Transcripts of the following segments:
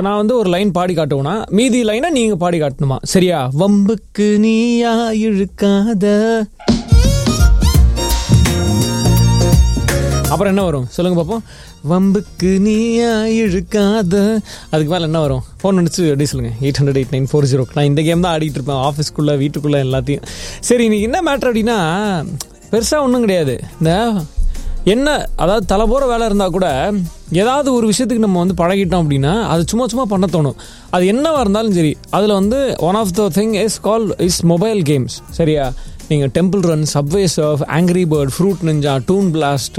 இப்போ நான் வந்து ஒரு லைன் பாடி காட்டுவேனா மீதி லைனை நீங்க பாடி காட்டணுமா சரியா வம்புக்கு நீயா இழுக்காத அப்புறம் என்ன வரும் சொல்லுங்க பார்ப்போம் வம்புக்கு நீயா இழுக்காத அதுக்கு மேலே என்ன வரும் ஃபோன் அடிச்சு எப்படி சொல்லுங்க eight hundred eight nine four zero நான் இந்த கேம் தான் ஆடிட்டு இருப்பேன் ஆஃபீஸ்க்குள்ளே வீட்டுக்குள்ளே எல்லாத்தையும் சரி இன்னைக்கு என்ன மேட்ரு அப்படின்னா பெருசாக ஒன்றும் கிடையாது இந்த என்ன அதாவது தலை போகிற வேலை இருந்தால் கூட ஏதாவது ஒரு விஷயத்துக்கு நம்ம வந்து பழகிட்டோம் அப்படின்னா அது சும்மா சும்மா பண்ண தோணும் அது என்னவா இருந்தாலும் சரி அதில் வந்து one of the thing is call is mobile games சரியா நீங்கள் Temple Run Subway Surf Angry Bird Fruit Ninja Toon Blast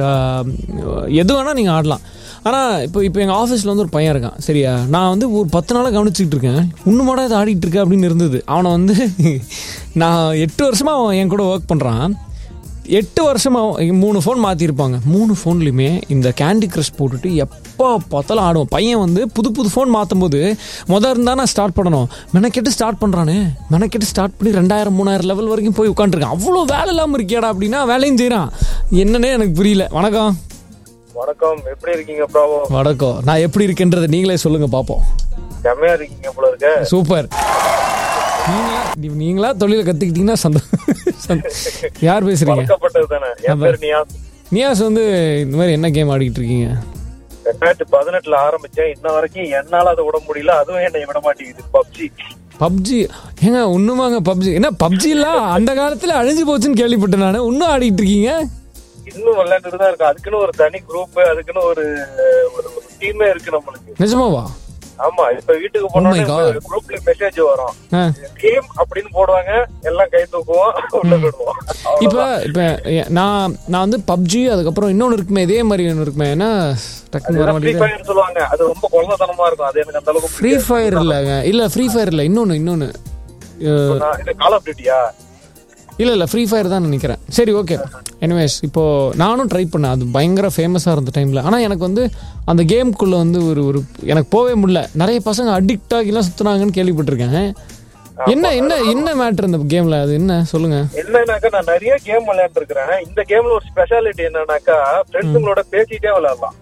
எது வேணால் நீங்கள் ஆடலாம் ஆனால் இப்போ இப்போ எங்கள் ஆஃபீஸில் வந்து ஒரு பையன் இருக்கான் சரியா நான் வந்து ஒரு பத்து நாளாக கவனிச்சிக்கிட்டு இருக்கேன் இன்னுமாடா இது ஆடிட்டு இருக்க அப்படின்னு இருந்தது அவனை வந்து நான் எட்டு வருஷமாக அவன் என் கூட ஒர்க் பண்ணுறான் எட்டு வருஷமாக மூணு ஃபோன் மாற்றிருப்பாங்க மூணு ஃபோன்லையுமே இந்த கேண்டி க்ரஷ் போட்டுட்டு எப்போ பார்த்தாலும் ஆடுவோம் பையன் வந்து புது புது ஃபோன் மாற்றும் போது முதல் இருந்தால் நான் ஸ்டார்ட் பண்ணணும் மெனக்கெட்டு ஸ்டார்ட் பண்ணுறானே மெனக்கெட்டு ஸ்டார்ட் பண்ணி ரெண்டாயிரம் மூணாயிரம் லெவல் வரைக்கும் போய் உட்காந்துருக்கான் அவ்வளோ வேலை இல்லாமல் இருக்கியாடா அப்படின்னா வேலையும் செய்கிறான் என்னன்னே எனக்கு புரியல வணக்கம் வணக்கம் எப்படி இருக்கீங்க ப்ராவோ வணக்கம் நான் எப்படி இருக்கேன்றதை நீங்களே சொல்லுங்கள் பார்ப்போம் செம்மையா இருக்கீங்க போல இருக்க சூப்பர் நீங்களா நீங்களா தொழிலை கற்றுக்கிட்டீங்கன்னா சந்தோஷம் யார் பேசுகிறீங்க வழக்கப்பட்டது தானே என் பேர் நியாஸ் நியாஸ் வந்து இந்த மாதிரி என்ன கேம் ஆடிக்கிட்டு இருக்கீங்க ரெண்டாயிரத்தி பதினெட்டுல ஆரம்பிச்சேன் இன்ன வரைக்கும் என்னால அதை விட முடியல அதுவும் என்னை விட மாட்டேங்குது பப்ஜி பப்ஜி ஏங்க ஒண்ணுமாங்க பப்ஜி என்ன பப்ஜி எல்லாம் அந்த காலத்துல அழிஞ்சு போச்சுன்னு கேள்விப்பட்டேன் நானு இன்னும் ஆடிட்டு இருக்கீங்க இன்னும் விளையாண்டுட்டு தான் இருக்கு அதுக்குன்னு ஒரு தனி குரூப் அதுக்குன்னு ஒரு ஒரு டீமே இருக்கு நம்மளுக்கு நிஜமாவா ஆமா இப்ப வீட்டுக்கு Oh my God. போனோம்னா குரூப்ல மெசேஜ் வரும் ஆ. கேம் அப்படின்னு போடுவாங்க எல்லாம் கை தூக்குவோம் உள்ள போயிடுவோம் இப்ப இப்ப எ- நான் நான் வந்து பப்ஜி அதுக்கப்புறம் இன்னொன்னு இருக்குமே இதே மாதிரி ஒன்று இருக்குமே ஏன்னா டக்குன்னு வர ஃப்ரீ மாட்டேங்குது ஃபயர் சொல்லுவாங்க அது ரொம்ப கொள்ளத்தனமா இருக்கும் அது எனக்கு அந்த அளவுக்கு ஃப்ரீ ஃபயர் இல்லைங்க இல்ல ஃப்ரீ ஃபயர் இல்ல இன்னொன்னு இன்னொன்னு அஹ், நான் இது கால் ஆஃப் டியூட்டியா இல்ல இல்ல ஃப்ரீ ஃபயர் தான் நினைக்கிறேன் சரி ஓகே எனிவேஸ் இப்போ நானும் ட்ரை பண்ணேன் அது பயங்கர ஃபேமஸாக இருந்த டைம்ல ஆனா எனக்கு வந்து அந்த கேம்குள்ள வந்து ஒரு ஒரு எனக்கு போவே முடியல நிறைய பசங்க அடிக்ட் ஆகிலாம் சுத்துனாங்கன்னு கேள்விப்பட்டிருக்கேன் என்ன என்ன என்ன மேட்ரு இந்த கேம்ல அது என்ன சொல்லுங்க என்னன்னாக்கா நான் நிறைய கேம் விளையாண்டு இருக்கிறேன் இந்த கேம்ல ஒரு ஸ்பெஷாலிட்டி என்னன்னாக்கா ஃப்ரெண்ட்ஸுங்களோட பேசிட்டே விளையாடலாம்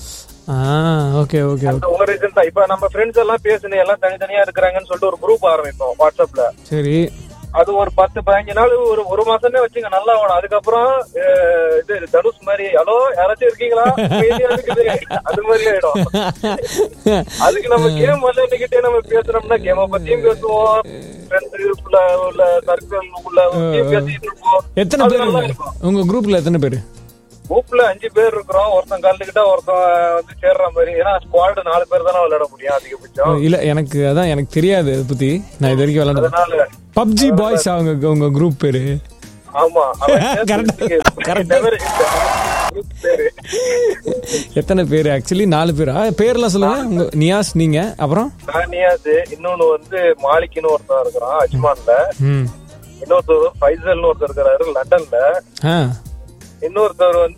ஆ ஓகே ஓகே அந்த ஒரு ரீசன் தான் இப்ப நம்ம ஃப்ரெண்ட்ஸ் எல்லாம் பேசுன எல்லாம் தனித்தனியா இருக்கிறாங்கன்னு சொல்லிட்டு ஒரு குரூப் ஆரம்பிப்போம் வாட்ஸ்அப்ல சரி அது ஒரு பத்து பதினஞ்சு நாள் ஒரு ஒரு மாசமே வச்சுங்க நல்லா ஓடும் அதுக்கப்புறம் அஹ், இது தனுஷ் மாதிரி ஹலோ யாராச்சும் இருக்கீங்களா அமைதியா இருக்குது அது மாதிரி ஆயிடும் அதுக்கு நம்ம கேம் விளையாண்டுகிட்டே நம்ம பேசுறோம்னா கேம பத்தியும் பேசுவோம் ஃப்ரெண்ட்ஸ் உள்ள உள்ள சர்க்கிள் உள்ள பத்தியும் பேசிட்டு இருப்போம் எத்தனை அது பேர் நல்லா உங்க- இருக்கும். உங்க குரூப்ல எத்தனை பேர் குரூப்ல அஞ்சு பேர் இருக்கிறோம் ஒருத்தன் கலந்துக்கிட்டா ஒருத்தன் வந்து சேர்ற மாதிரி ஏன்னா ஸ்குவாடு நாலு பேர் தானே விளையாட முடியும் அதிகபட்சம் இல்ல எனக்கு அதான் எனக்கு தெரியாது அதை பத்தி நான் இது வரைக்கும் விளையாடுறேன் அதனால பப்ஜி பாய்ஸ் அவங்க உங்க குரூப் பேரு ஆமா அவன் Correct. சேர்த்து Correct. never இந்த group பேரு. எத்தனை பேர் ஆக்சுவலி நாலு பேரா பேர்லாம் சொல்லுங்க உங்க நியாஸ் நீங்க அப்புறம் நான் நியாஸ் இன்னொன்னு வந்து மாலிக்னு ஒருத்தன் இருக்கிறான் அஜ்மான்ல ம் இன்னொருத்தர் ஃபைசல்னு ஒருத்தர் இருக்கிறாரு லண்டன்ல ஆ இன்னொருத்தர் வந்து